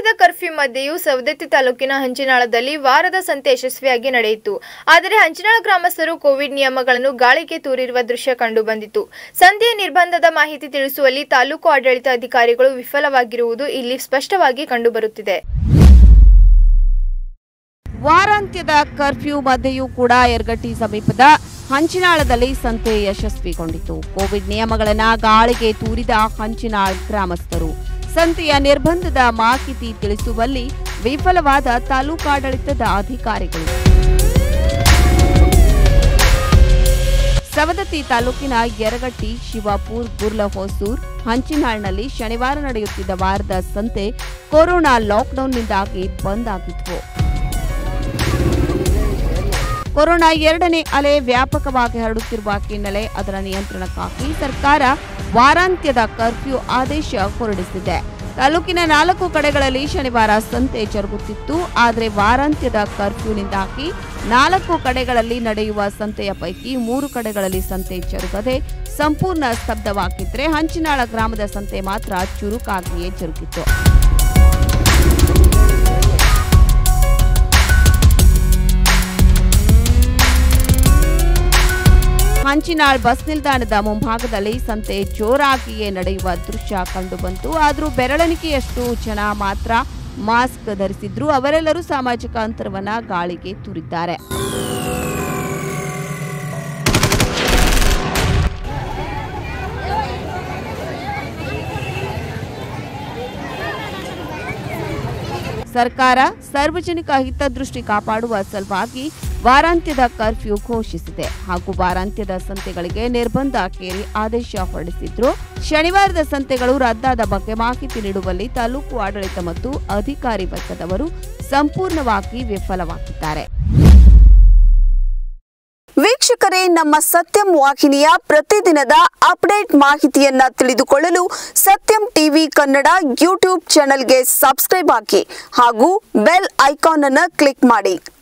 ವಾರಾಂತ್ಯದ ಕರ್ಫ್ಯೂ ಮಧ್ಯೆಯೂ ಸವದತ್ತಿ ತಾಲೂಕಿನ ಹಂಚಿನಾಳದಲ್ಲಿ ವಾರದ ಸಂತೆ ಯಶಸ್ವಿಯಾಗಿ ನಡೆಯಿತು ಆದರೆ ಹಂಚಿನಾಳ ಗ್ರಾಮಸ್ಥರು ಕೋವಿಡ್ ನಿಯಮಗಳನ್ನು ಗಾಳಿಗೆ ತೂರಿರುವ ದೃಶ್ಯ ಕಂಡುಬಂದಿತು ಸಂತೆಯ ನಿರ್ಬಂಧದ ಮಾಹಿತಿ ತಿಳಿಸುವಲ್ಲಿ ತಾಲೂಕು ಆಡಳಿತ ಅಧಿಕಾರಿಗಳು ವಿಫಲವಾಗಿರುವುದು ಇಲ್ಲಿ ಸ್ಪಷ್ಟವಾಗಿ ಕಂಡುಬರುತ್ತಿದೆ ವಾರಾಂತ್ಯದ ಕರ್ಫ್ಯೂ ಮಧ್ಯೆಯೂ ಕೂಡ ಯರಗಟ್ಟಿ ಸಮೀಪದ ಹಂಚಿನಾಳದಲ್ಲಿ ಸಂತೆ ಯಶಸ್ವಿಗೊಂಡಿತು ಕೋವಿಡ್ ನಿಯಮಗಳನ್ನು ಗಾಳಿಗೆ ತೂರಿದ ಹಂಚಿನಾಳ್ ಗ್ರಾಮಸ್ಥರು ಸಂತೆಯ ನಿರ್ಬಂಧದ ಮಾಹಿತಿ ತಿಳಿಸುವಲ್ಲಿ ವಿಫಲವಾದ ತಾಲೂಕಾಡಳಿತದ ಅಧಿಕಾರಿಗಳು ಸವದತ್ತಿ ತಾಲೂಕಿನ ಯರಗಟ್ಟಿ ಶಿವಾಪುರ್ ಗುರ್ಲಹೊಸೂರ್ ಹಂಚಿನಾಳ್ನಲ್ಲಿ ಶನಿವಾರ ನಡೆಯುತ್ತಿದ್ದ ವಾರದ ಸಂತೆ ಕೊರೋನಾ ಲಾಕ್ಡೌನ್ನಿಂದಾಗಿ ಬಂದ್ ಆಗಿದ್ವು ಕೊರೋನಾ ಎರಡನೇ ಅಲೆ ವ್ಯಾಪಕವಾಗಿ ಹರಡುತ್ತಿರುವ ಹಿನ್ನೆಲೆ ಅದರ ನಿಯಂತ್ರಣಕ್ಕಾಗಿ ಸರ್ಕಾರ ವಾರಾಂತ್ಯದ ಕರ್ಫ್ಯೂ ಆದೇಶ ಹೊರಡಿಸಿದೆ ತಾಲೂಕಿನ ನಾಲ್ಕು ಕಡೆಗಳಲ್ಲಿ ಶನಿವಾರ ಸಂತೆ ಜರುಗುತ್ತಿತ್ತು ಆದರೆ ವಾರಾಂತ್ಯದ ಕರ್ಫ್ಯೂನಿಂದಾಗಿ ನಾಲ್ಕು ಕಡೆಗಳಲ್ಲಿ ನಡೆಯುವ ಸಂತೆಯ ಪೈಕಿ ಮೂರು ಕಡೆಗಳಲ್ಲಿ ಸಂತೆ ಜರುಗದೆ ಸಂಪೂರ್ಣ ಸ್ತಬ್ಧವಾಗಿದ್ದರೆ ಹಂಚಿನಾಳ ಗ್ರಾಮದ ಸಂತೆ ಮಾತ್ರ ಚುರುಕಾಗಿಯೇ ಜರುಗಿತ್ತು ಹಂಚಿನಾಳ್ ಬಸ್ ನಿಲ್ದಾಣದ ಮುಂಭಾಗದಲ್ಲಿ ಸಂತೆ ಜೋರಾಗಿಯೇ ನಡೆಯುವ ದೃಶ್ಯ ಕಂಡುಬಂತು ಆದರೂ ಬೆರಳೆಣಿಕೆಯಷ್ಟು ಜನ ಮಾತ್ರ ಮಾಸ್ಕ್ ಧರಿಸಿದ್ರು ಅವರೆಲ್ಲರೂ ಸಾಮಾಜಿಕ ಅಂತರವನ್ನ ಗಾಳಿಗೆ ತೂರಿದ್ದಾರೆ ಸರ್ಕಾರ ಸಾರ್ವಜನಿಕ ಹಿತದೃಷ್ಟಿ ಕಾಪಾಡುವ ಸಲುವಾಗಿ ವಾರಾಂತ್ಯದ ಕರ್ಫ್ಯೂ ಘೋಷಿಸಿದೆ ಹಾಗೂ ವಾರಾಂತ್ಯದ ಸಂತೆಗಳಿಗೆ ನಿರ್ಬಂಧ ಕೇರಿ ಆದೇಶ ಹೊರಡಿಸಿದ್ರು ಶನಿವಾರದ ಸಂತೆಗಳು ರದ್ದಾದ ಬಗ್ಗೆ ಮಾಹಿತಿ ನೀಡುವಲ್ಲಿ ತಾಲೂಕು ಆಡಳಿತ ಮತ್ತು ಅಧಿಕಾರಿ ವರ್ಗದವರು ಸಂಪೂರ್ಣವಾಗಿ ವಿಫಲವಾಗಿದ್ದಾರೆ ವೀಕ್ಷಕರೇ ನಮ್ಮ ಸತ್ಯಂ ವಾಹಿನಿಯ ಪ್ರತಿದಿನದ ಅಪ್ಡೇಟ್ ಮಾಹಿತಿಯನ್ನ ತಿಳಿದುಕೊಳ್ಳಲು ಸತ್ಯಂ ಟಿವಿ ಕನ್ನಡ ಯೂಟ್ಯೂಬ್ ಚಾನೆಲ್ಗೆ ಸಬ್ಸ್ಕ್ರೈಬ್ ಹಾಕಿ ಹಾಗೂ ಬೆಲ್ ಐಕಾನ್ ಅನ್ನು ಕ್ಲಿಕ್ ಮಾಡಿ